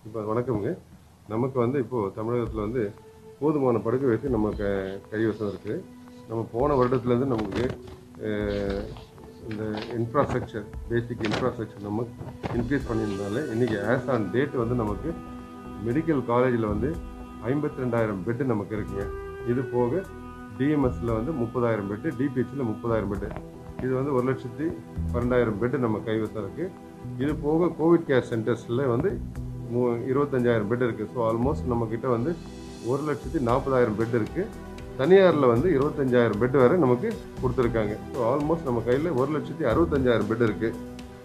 இப்போ வணக்கம்ங்க நமக்கு வந்து இப்போது தமிழகத்தில் வந்து போதுமான படுக்கை வசதி நம்ம க கைவசம் இருக்குது நம்ம போன வருடத்துலேருந்து நமக்கு அஹ், இந்த இன்ஃப்ராஸ்ட்ரக்சர் பேசிக் இன்ஃப்ராஸ்ட்ரக்சர் நம்ம இன்க்ரீஸ் பண்ணியிருந்தால இன்றைக்கி ஆஸ் ஆன் டேட் வந்து நமக்கு மெடிக்கல் காலேஜில் வந்து ஐம்பத்தி ரெண்டாயிரம் பெட்டு நமக்கு இருக்குங்க இது போக டிஎம்எஸ்ல வந்து முப்பதாயிரம் பெட்டு டிபிஹெச்சில் முப்பதாயிரம் பெட்டு இது வந்து ஒரு லட்சத்தி பன்னெண்டாயிரம் பெட்டு நம்ம கைவசம் இருக்குது இது போக கோவிட் கேர் சென்டர்ஸில் வந்து மு- இருபத்தஞ்சாயிரம் பெட் இருக்குது ஸோ ஆல்மோஸ்ட் நம்மக்கிட்ட வந்து ஒரு லட்சத்தி நாற்பதாயிரம் பெட் இருக்குது தனியாரில் வந்து இருபத்தஞ்சாயிரம் பெட் வரை நமக்கு கொடுத்துருக்காங்க ஸோ ஆல்மோஸ்ட் நம்ம கையில் ஒரு லட்சத்தி அறுபத்தஞ்சாயிரம் பெட் இருக்குது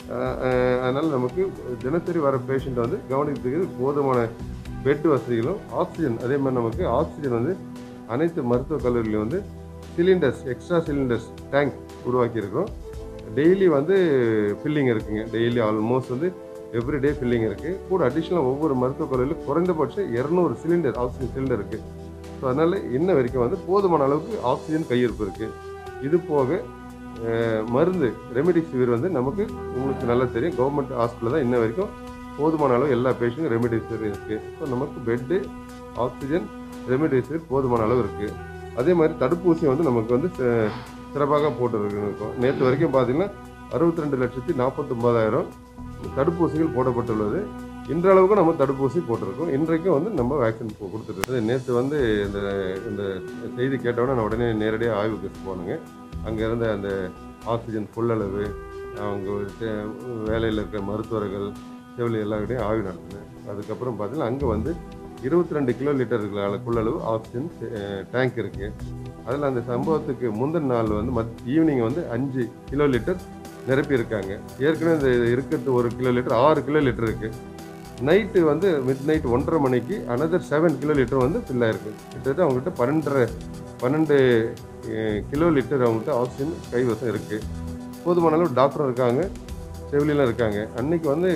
அதனால் நமக்கு தினசரி வர பேஷண்ட்டை வந்து கவனிக்கிறதுக்கு போதுமான பெட் வசதிகளும் ஆக்சிஜன் அதே மாதிரி நமக்கு ஆக்சிஜன் வந்து அனைத்து மருத்துவக் கல்லூரியிலும் வந்து சிலிண்டர்ஸ் எக்ஸ்ட்ரா சிலிண்டர்ஸ் டேங்க் உருவாக்கியிருக்கிறோம் டெய்லி வந்து ஃபில்லிங் இருக்குங்க டெய்லி ஆல்மோஸ்ட் வந்து எவ்ரிடே ஃபில்லிங் இருக்குது கூட அடிஷ்னலாக ஒவ்வொரு மருத்துவக் கல்லூரியிலும் குறைந்தபட்சம் இரநூறு சிலிண்டர் ஆக்சிஜன் சிலிண்டர் இருக்குது ஸோ அதனால் இன்ன வரைக்கும் வந்து போதுமான அளவுக்கு ஆக்சிஜன் கையிருப்பு இருக்குது இது போக அஹ், மருந்து ரெமெடிசிவிர் வந்து நமக்கு உங்களுக்கு நல்லா தெரியும் கவர்மெண்ட் ஹாஸ்பிட்டல் தான் இன்ன வரைக்கும் போதுமான அளவு எல்லா பேஷண்ட்டும் ரெமெடிசிவிர் இருக்குது ஸோ நமக்கு பெட்டு ஆக்சிஜன் ரெமெடிசிவிர் போதுமான அளவு இருக்குது அதே மாதிரி தடுப்பூசி வந்து நமக்கு வந்து சி- சிறப்பாக போட்டுருக்கோம் நேற்று வரைக்கும் பார்த்தீங்கன்னா அறுபத்தி ரெண்டு லட்சத்தி நாற்பத்தொம்பதாயிரம் தடுப்பூசிகள் போடப்பட்டுள்ளது இன்றளவுக்கு நம்ம தடுப்பூசி போட்டிருக்கோம் இன்றைக்கும் வந்து நம்ம வேக்சின் கொடுத்துட்டு நேற்று வந்து இந்த இந்த செய்தி கேட்டவுடனே நான் உடனே நேரடியாக ஆய்வுக்கு போனேங்க அங்கே இருந்த அந்த ஆக்சிஜன் கொள்ளளவு அவங்க தே- வேலையில் இருக்கிற மருத்துவர்கள் செவிலி எல்லாருடையும் ஆய்வு நடத்தினேன் அதுக்கப்புறம் பார்த்தீங்கன்னா அங்கே வந்து இருபத்தி ரெண்டு கிலோ லிட்டர் கொள்ளளவு ஆக்சிஜன் டேங்க் இருக்குது அதில் அந்த சம்பவத்துக்கு முந்தின நாள் வந்து மத் ஈவினிங் வந்து அஞ்சு கிலோ லிட்டர் நிரப்பி இருக்காங்க ஏற்கனவே இந்த இருக்கிறது ஒரு கிலோ லிட்டர் ஆறு கிலோ லிட்டர் இருக்குது நைட்டு வந்து மிட் நைட் ஒன்றரை மணிக்கு அனதர் செவன் கிலோ லிட்டர் வந்து ஃபில் ஆயிருக்கு கிட்டத்தட்ட அவங்ககிட்ட பன்னெண்டரை பன்னெண்டு கிலோ லிட்டர் அவங்ககிட்ட ஆக்சிஜன் கைவசம் இருக்குது போதுமான அளவு டாக்டரும் இருக்காங்க செவிலியெலாம் இருக்காங்க அன்னைக்கு வந்து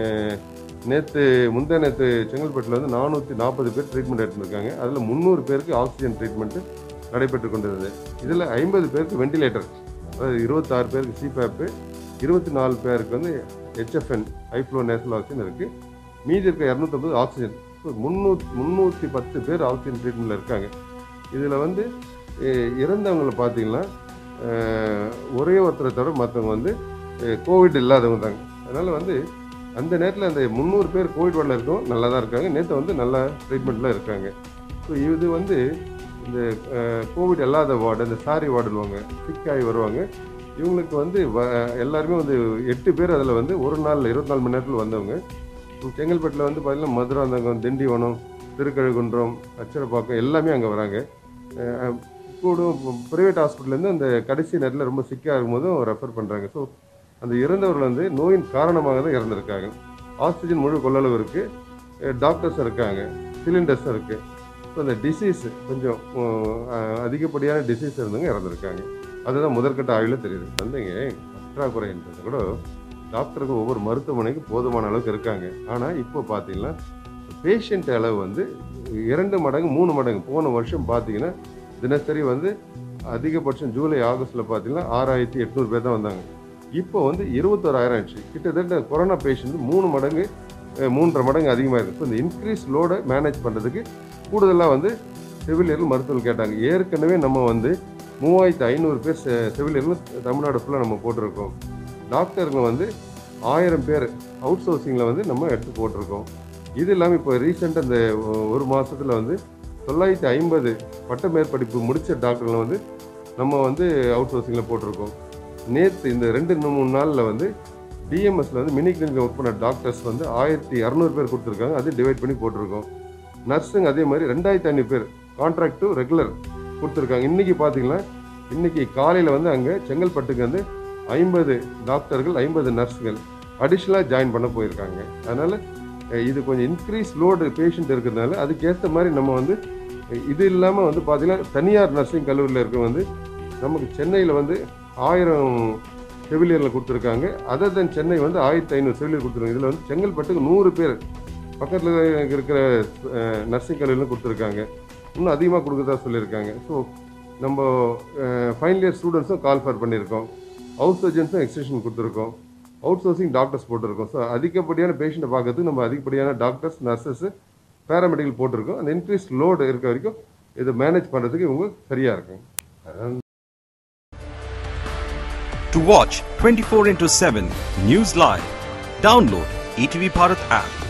நேற்று முந்தா நேற்று செங்கல்பட்டில் வந்து நானூற்றி நாற்பது பேர் ட்ரீட்மெண்ட் எடுத்துருக்காங்க அதில் முந்நூறு பேருக்கு ஆக்சிஜன் ட்ரீட்மெண்ட்டு நடைபெற்று கொண்டிருந்தது இதில் ஐம்பது பேருக்கு வெண்டிலேட்டர் அதாவது இருபத்தாறு பேருக்கு சிபேப்பு இருபத்தி நாலு பேருக்கு வந்து ஹெச்எஃப்என் ஹைஃப்ளோ நேஷனல் ஆக்சிஜன் இருக்குது மீதி இருக்க இரநூத்தம்பது ஆக்சிஜன் முந்நூற்றி முந்நூற்றி பத்து பேர் ஆக்சிஜன் ட்ரீட்மெண்ட்டில் இருக்காங்க இதில் வந்து அஹ், இறந்தவங்களை பார்த்தீங்கன்னா அஹ், ஒரே ஒருத்தரை தவிர மற்றவங்க வந்து கோவிட் இல்லாதவங்க தாங்க அதனால் வந்து அந்த நேரத்தில் அந்த முந்நூறு பேர் கோவிட் வார்டில் இருக்கவும் நல்லா தான் இருக்காங்க நேற்று வந்து நல்லா ட்ரீட்மெண்ட்டில் இருக்காங்க ஸோ இது வந்து இந்த கோவிட் இல்லாத வார்டு இந்த சாரி வார்டுவாங்க சிக்காகி வருவாங்க இவங்களுக்கு வந்து வ- எல்லாருமே வந்து எட்டு பேர் அதில் வந்து ஒரு நாள் இருபத்தி நாலு மணி நேரத்தில் வந்தவங்க செங்கல்பட்டில் வந்து பார்த்தீங்கன்னா மதுராந்தகம் திண்டிவனம் திருக்கழுகுன்றம் அச்சரப்பாக்கம் எல்லாமே அங்கே வராங்க அஹ் கூட ப்ரைவேட் ஹாஸ்பிட்டல்லேருந்து அந்த கடைசி நேரத்தில் ரொம்ப சிக்காக இருக்கும்போதும் ரெஃபர் பண்ணுறாங்க ஸோ அந்த இறந்தவர்கள் வந்து நோயின் காரணமாக தான் இறந்துருக்காங்க ஆக்சிஜன் முழு கொள்ளளவு இருக்குது டாக்டர்ஸ் இருக்காங்க சிலிண்டர்ஸ் இருக்குது ஸோ அந்த டிசீஸ் கொஞ்சம் அஹ், அதிகப்படியான டிசீஸ் இருந்தவங்க இறந்துருக்காங்க அதுதான் முதற்கட்ட ஆய்வில் தெரியுது வந்துங்க பற்றாக்குறைன்றது கூட டாக்டருக்கு ஒவ்வொரு மருத்துவமனைக்கும் போதுமான அளவுக்கு இருக்காங்க ஆனால் இப்போ பார்த்தீங்கன்னா பேஷண்ட் அளவு வந்து இரண்டு மடங்கு மூணு மடங்கு போன வருஷம் பார்த்தீங்கன்னா தினசரி வந்து அதிகபட்சம் ஜூலை ஆகஸ்ட்டில் பார்த்தீங்கன்னா ஆறாயிரத்தி எட்நூறு பேர் தான் வந்தாங்க இப்போ வந்து இருபத்தோராயிரம் ஆயிடுச்சு கிட்டத்தட்ட கொரோனா பேஷண்ட் மூணு மடங்கு அஹ், மூன்றரை மடங்கு அதிகமாக இருக்குது ஸோ இந்த இன்க்ரீஸ் லோடை மேனேஜ் பண்ணுறதுக்கு கூடுதலாக வந்து செவிலியர்கள் மருத்துவர்கள் கேட்டாங்க ஏற்கனவே நம்ம வந்து மூவாயிரத்து ஐநூறு பேர் செ- செவிலியர்கள் தமிழ்நாடு ஃபுல்லாக நம்ம போட்டிருக்கோம் டாக்டருங்க வந்து ஆயிரம் பேர் அவுட் சோர்சிங்கில் வந்து நம்ம எடுத்து போட்டிருக்கோம் இது இல்லாமல் இப்போ ரீசெண்டாக இந்த ஒ- ஒரு மாதத்தில் வந்து தொள்ளாயிரத்தி ஐம்பது பட்ட மேற்படிப்பு முடித்த டாக்டர்களை வந்து நம்ம வந்து அவுட் சோர்சிங்கில் போட்டிருக்கோம் நேற்று இந்த ரெண்டு மூணு நாளில் வந்து டிஎம்எஸ்ல வந்து மினி கிளினிக் ஒர்க் பண்ண டாக்டர்ஸ் வந்து ஆயிரத்தி இரநூறு பேர் கொடுத்துருக்காங்க அது டிவைட் பண்ணி போட்டிருக்கோம் நர்ஸுங்க அதே மாதிரி ரெண்டாயிரத்தி ஐநூறு பேர் கான்ட்ராக்ட் டு ரெகுலர் கொடுத்துருக்காங்க இன்னைக்கு பார்த்தீங்கன்னா இன்னைக்கு காலையில் வந்து அங்கே செங்கல்பட்டுக்கு வந்து ஐம்பது டாக்டர்கள் ஐம்பது நர்ஸுகள் அடிஷ்னலாக ஜாயின் பண்ண போயிருக்காங்க அதனால் இது கொஞ்சம் இன்க்ரீஸ் லோடு பேஷண்ட் இருக்கிறதுனால அதுக்கேற்ற மாதிரி நம்ம வந்து அஹ், இது இல்லாமல் வந்து பார்த்தீங்கன்னா தனியார் நர்சிங் கல்லூரியில் இருக்க வந்து நமக்கு சென்னையில் வந்து ஆயிரம் செவிலியரில் கொடுத்துருக்காங்க அதர் தென் சென்னை வந்து ஆயிரத்தி ஐநூறு செவிலியர் கொடுத்துருக்காங்க இதில் வந்து செங்கல்பட்டுக்கு நூறு பேர் பக்கத்தில் இருக்கிற நர்சிங் கல்லூரியிலும் கொடுத்துருக்காங்க இன்னும் அதிகமாக கொடுக்குறதா சொல்லியிருக்காங்க ஸோ நம்ம ஃபைனல் இயர் ஸ்டூடெண்ட்ஸும் கால் ஃபர் பண்ணியிருக்கோம் ஹவுஸ் சர்ஜன்ஸும் எக்ஸ்டென்ஷன் கொடுத்துருக்கோம் அவுட் சோர்சிங் டாக்டர்ஸ் போட்டிருக்கோம் ஸோ அதிகப்படியான பேஷண்ட்டை பார்க்கறதுக்கு நம்ம அதிகப்படியான டாக்டர்ஸ் நர்சஸ் பேராமெடிக்கல் போட்டிருக்கோம் அந்த இன்க்ரீஸ் லோடு இருக்க வரைக்கும் இதை மேனேஜ் பண்ணுறதுக்கு இவங்க சரியாக இருக்கும் அதான் To watch 24 into 7 News Live, download ETV Bharat app.